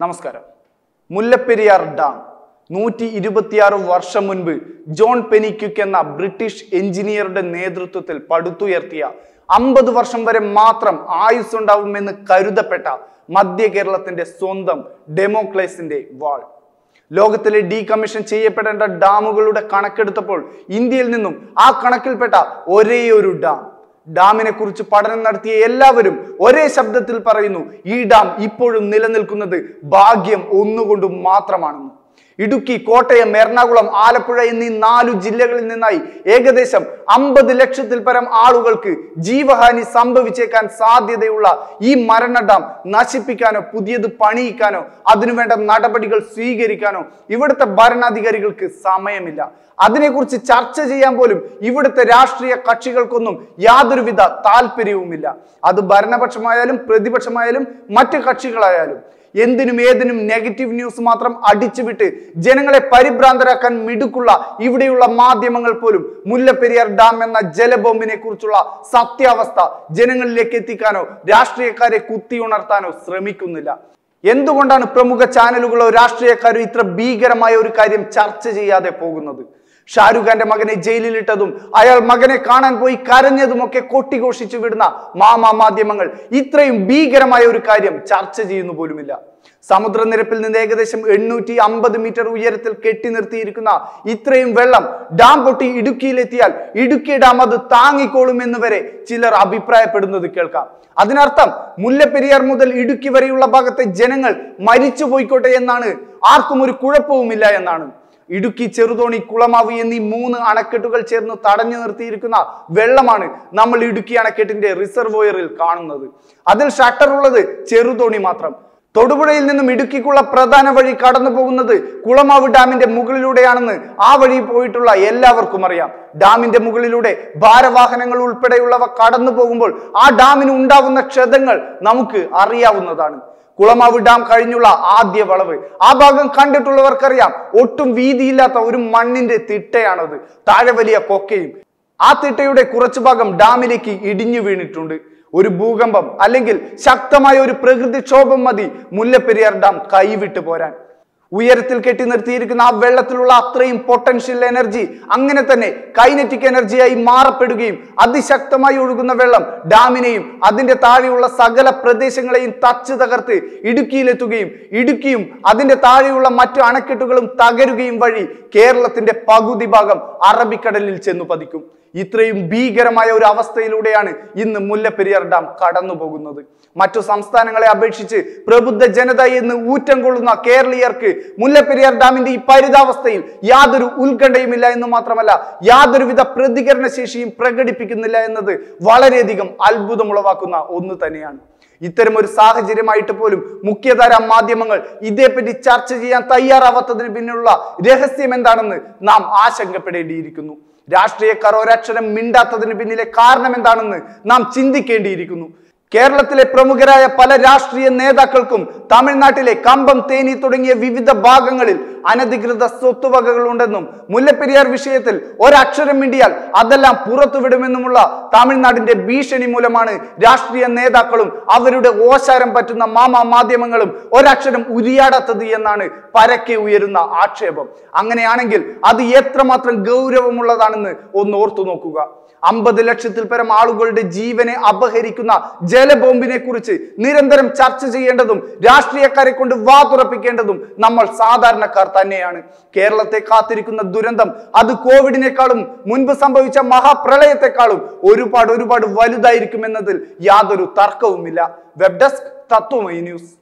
നമസ്കാരം മുല്ലപ്പെരിയാർ ഡാം നൂറ്റി ഇരുപത്തിയാറ് വർഷം മുൻപ് ജോൺ പെനിക്യുക്ക് എന്ന ബ്രിട്ടീഷ് എഞ്ചിനീയറുടെ നേതൃത്വത്തിൽ പടുത്തുയർത്തിയ അമ്പത് വർഷം വരെ മാത്രം ആയുസ്സുണ്ടാവുമെന്ന് കരുതപ്പെട്ട മധ്യ കേരളത്തിന്റെ സ്വന്തം ഡെമോക്ലേസിന്റെ വാൾ ലോകത്തിലെ ഡീകമ്മീഷൻ ചെയ്യപ്പെടേണ്ട ഡാമുകളുടെ കണക്കെടുത്തപ്പോൾ ഇന്ത്യയിൽ നിന്നും ആ കണക്കിൽപ്പെട്ട ഒരേ ഒരു ഡാം ഡാമിനെ കുറിച്ച് പഠനം നടത്തിയ എല്ലാവരും ഒരേ ശബ്ദത്തിൽ പറയുന്നു ഈ ഡാം ഇപ്പോഴും നിലനിൽക്കുന്നത് ഭാഗ്യം ഒന്നുകൊണ്ട് മാത്രമാണെന്ന് ഇടുക്കി കോട്ടയം എറണാകുളം ആലപ്പുഴ എന്നീ നാലു ജില്ലകളിൽ നിന്നായി ഏകദേശം അമ്പത് ലക്ഷത്തിൽ പരം ആളുകൾക്ക് ജീവഹാനി സംഭവിച്ചേക്കാൻ സാധ്യതയുള്ള ഈ മരണ ഡാം നശിപ്പിക്കാനോ പുതിയത് പണിയിക്കാനോ അതിനുവേണ്ട നടപടികൾ സ്വീകരിക്കാനോ ഇവിടുത്തെ ഭരണാധികാരികൾക്ക് സമയമില്ല അതിനെക്കുറിച്ച് ചർച്ച ചെയ്യാൻ പോലും ഇവിടുത്തെ രാഷ്ട്രീയ കക്ഷികൾക്കൊന്നും യാതൊരുവിധ താല്പര്യവുമില്ല അത് ഭരണപക്ഷമായാലും പ്രതിപക്ഷമായാലും മറ്റ് കക്ഷികളായാലും എന്തിനും ഏതിനും നെഗറ്റീവ് ന്യൂസ് മാത്രം അടിച്ചുവിട്ട് ജനങ്ങളെ പരിഭ്രാന്തരാക്കാൻ മിടുക്കുള്ള ഇവിടെയുള്ള മാധ്യമങ്ങൾ പോലും മുല്ലപ്പെരിയാർ ഡാം എന്ന ജലബോംബിനെ കുറിച്ചുള്ള സത്യാവസ്ഥ ജനങ്ങളിലേക്ക് എത്തിക്കാനോ രാഷ്ട്രീയക്കാരെ കുത്തിയുണർത്താനോ ശ്രമിക്കുന്നില്ല എന്തുകൊണ്ടാണ് പ്രമുഖ ചാനലുകളോ രാഷ്ട്രീയക്കാരോ ഇത്ര ഭീകരമായ ഒരു കാര്യം ചർച്ച ചെയ്യാതെ പോകുന്നത് ഷാരൂഖ് ഖാന്റെ മകനെ ജയിലിലിട്ടതും അയാൾ മകനെ കാണാൻ പോയി കരഞ്ഞതുമൊക്കെ കൊട്ടിഘോഷിച്ചു വിടുന്ന മാമാ മാധ്യമങ്ങൾ ഇത്രയും ഭീകരമായ ഒരു കാര്യം ചർച്ച ചെയ്യുന്നു പോലുമില്ല സമുദ്രനിരപ്പിൽ നിന്ന് ഏകദേശം എണ്ണൂറ്റി അമ്പത് മീറ്റർ ഉയരത്തിൽ കെട്ടി നിർത്തിയിരിക്കുന്ന ഇത്രയും വെള്ളം ഡാം പൊട്ടി ഇടുക്കിയിലെത്തിയാൽ ഇടുക്കി ഡാം അത് താങ്ങിക്കോളും എന്ന് വരെ ചിലർ അഭിപ്രായപ്പെടുന്നത് കേൾക്കാം അതിനർത്ഥം മുല്ലപ്പെരിയാർ മുതൽ ഇടുക്കി വരെയുള്ള ഭാഗത്തെ ജനങ്ങൾ മരിച്ചു പോയിക്കോട്ടെ എന്നാണ് ആർക്കും ഒരു കുഴപ്പവുമില്ല എന്നാണ് ഇടുക്കി ചെറുതോണി കുളമാവ് എന്നീ മൂന്ന് അണക്കെട്ടുകൾ ചേർന്ന് തടഞ്ഞു നിർത്തിയിരിക്കുന്ന വെള്ളമാണ് നമ്മൾ ഇടുക്കി അണക്കെട്ടിന്റെ റിസർവോയറിൽ കാണുന്നത് അതിൽ ഷട്ടർ ഉള്ളത് ചെറുതോണി മാത്രം തൊടുപുഴയിൽ നിന്നും ഇടുക്കിക്കുള്ള പ്രധാന വഴി കടന്നു പോകുന്നത് കുളമാവ് ഡാമിന്റെ മുകളിലൂടെയാണെന്ന് ആ വഴി പോയിട്ടുള്ള എല്ലാവർക്കും അറിയാം ഡാമിന്റെ മുകളിലൂടെ ഭാരവാഹനങ്ങൾ ഉൾപ്പെടെയുള്ളവ കടന്നു പോകുമ്പോൾ ആ ഡാമിന് ഉണ്ടാവുന്ന ക്ഷതങ്ങൾ നമുക്ക് അറിയാവുന്നതാണ് കുളമാവ് ഡാം കഴിഞ്ഞുള്ള ആദ്യ വളവ് ആ ഭാഗം കണ്ടിട്ടുള്ളവർക്കറിയാം ഒട്ടും വീതിയില്ലാത്ത ഒരു മണ്ണിന്റെ തിട്ടയാണത് താഴെ വലിയ കൊക്കയും ആ തിട്ടയുടെ കുറച്ചു ഭാഗം ഡാമിലേക്ക് ഇടിഞ്ഞു വീണിട്ടുണ്ട് ഒരു ഭൂകമ്പം അല്ലെങ്കിൽ ശക്തമായ ഒരു പ്രകൃതിക്ഷോഭം മതി മുല്ലപ്പെരിയാർ ഡാം കൈവിട്ടു പോരാൻ ഉയരത്തിൽ കെട്ടി നിർത്തിയിരിക്കുന്ന ആ വെള്ളത്തിലുള്ള അത്രയും പൊട്ടൻഷ്യൽ എനർജി അങ്ങനെ തന്നെ കൈനറ്റിക് എനർജിയായി മാറപ്പെടുകയും അതിശക്തമായി ഒഴുകുന്ന വെള്ളം ഡാമിനെയും അതിന്റെ താഴെയുള്ള സകല പ്രദേശങ്ങളെയും തച്ച് തകർത്ത് ഇടുക്കിയിലെത്തുകയും ഇടുക്കിയും അതിന്റെ താഴെയുള്ള മറ്റു അണക്കെട്ടുകളും തകരുകയും വഴി കേരളത്തിന്റെ പകുതി ഭാഗം അറബിക്കടലിൽ ചെന്നു പതിക്കും ഇത്രയും ഭീകരമായ ഒരു അവസ്ഥയിലൂടെയാണ് ഇന്ന് മുല്ലപ്പെരിയാർ ഡാം കടന്നു പോകുന്നത് മറ്റു സംസ്ഥാനങ്ങളെ അപേക്ഷിച്ച് പ്രബുദ്ധ ജനത എന്ന് ഊറ്റം കൊള്ളുന്ന കേരളീയർക്ക് മുല്ലപ്പെരിയാർ ഡാമിന്റെ ഈ പരിതാവസ്ഥയിൽ യാതൊരു ഉത്കണ്ഠയുമില്ല എന്ന് മാത്രമല്ല യാതൊരുവിധ പ്രതികരണ ശേഷിയും പ്രകടിപ്പിക്കുന്നില്ല എന്നത് വളരെയധികം അത്ഭുതമുളവാക്കുന്ന ഒന്ന് തന്നെയാണ് ഇത്തരം ഒരു സാഹചര്യമായിട്ട് പോലും മുഖ്യധാര മാധ്യമങ്ങൾ ഇതേപ്പറ്റി ചർച്ച ചെയ്യാൻ തയ്യാറാവാത്തതിന് പിന്നിലുള്ള രഹസ്യം എന്താണെന്ന് നാം ആശങ്കപ്പെടേണ്ടിയിരിക്കുന്നു രാഷ്ട്രീയക്കാർ ഒരക്ഷരം മിണ്ടാത്തതിന് പിന്നിലെ കാരണം എന്താണെന്ന് നാം ചിന്തിക്കേണ്ടിയിരിക്കുന്നു കേരളത്തിലെ പ്രമുഖരായ പല രാഷ്ട്രീയ നേതാക്കൾക്കും തമിഴ്നാട്ടിലെ കമ്പം തേനി തുടങ്ങിയ വിവിധ ഭാഗങ്ങളിൽ അനധികൃത സ്വത്തുവകകൾ ഉണ്ടെന്നും മുല്ലപ്പെരിയാർ വിഷയത്തിൽ ഒരക്ഷരം മിണ്ടിയാൽ അതെല്ലാം പുറത്തുവിടുമെന്നുമുള്ള തമിഴ്നാടിന്റെ ഭീഷണി മൂലമാണ് രാഷ്ട്രീയ നേതാക്കളും അവരുടെ ഓശാരം പറ്റുന്ന മാമാ മാധ്യമങ്ങളും ഒരക്ഷരം ഉരിയാടാത്തത് എന്നാണ് പരക്കെ ഉയരുന്ന ആക്ഷേപം അങ്ങനെയാണെങ്കിൽ അത് എത്രമാത്രം ഗൗരവമുള്ളതാണെന്ന് ഒന്ന് ഓർത്തു നോക്കുക അമ്പത് ലക്ഷത്തിൽ പരം ആളുകളുടെ ജീവനെ അപഹരിക്കുന്ന ജലബോംബിനെ കുറിച്ച് നിരന്തരം ചർച്ച ചെയ്യേണ്ടതും രാഷ്ട്രീയക്കാരെ കൊണ്ട് വാതുറപ്പിക്കേണ്ടതും നമ്മൾ സാധാരണക്കാർ തന്നെയാണ് കേരളത്തെ കാത്തിരിക്കുന്ന ദുരന്തം അത് കോവിഡിനേക്കാളും മുൻപ് സംഭവിച്ച മഹാപ്രളയത്തെക്കാളും ഒരുപാട് ഒരുപാട് വലുതായിരിക്കുമെന്നതിൽ യാതൊരു തർക്കവുമില്ല വെബ് ഡെസ്ക് തത്വമൈ ന്യൂസ്